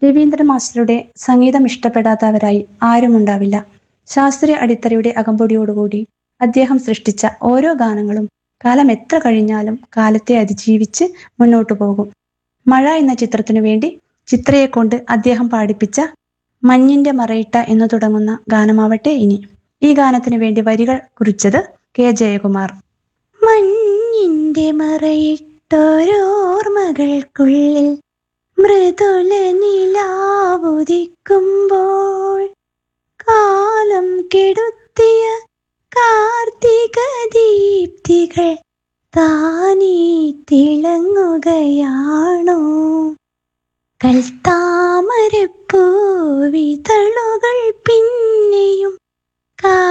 രവീന്ദ്ര മാസ്റ്ററുടെ സംഗീതം ഇഷ്ടപ്പെടാത്തവരായി ആരുമുണ്ടാവില്ല ശാസ്ത്രീയ അടിത്തറയുടെ അകമ്പടിയോടുകൂടി അദ്ദേഹം സൃഷ്ടിച്ച ഓരോ ഗാനങ്ങളും കാലം എത്ര കഴിഞ്ഞാലും കാലത്തെ അതിജീവിച്ച് മുന്നോട്ടു പോകും മഴ എന്ന ചിത്രത്തിനു വേണ്ടി ചിത്രയെ കൊണ്ട് അദ്ദേഹം പാടിപ്പിച്ച മഞ്ഞിന്റെ മറയിട്ട എന്ന് തുടങ്ങുന്ന ഗാനമാവട്ടെ ഇനി ഈ ഗാനത്തിനു വേണ്ടി വരികൾ കുറിച്ചത് കെ ജയകുമാർ മഞ്ഞിന്റെ മറയിട്ടോരോർമകൾക്കുള്ളിൽ മൃദുല നിലാവുദിക്കുമ്പോൾ കാലം കെടുത്തിയ കാർത്തിക ദീപ്തികൾ താനീ തിളങ്ങുകയാണോ കൽത്താമരപ്പൂവിതളുകൾ പിന്നെയും കാ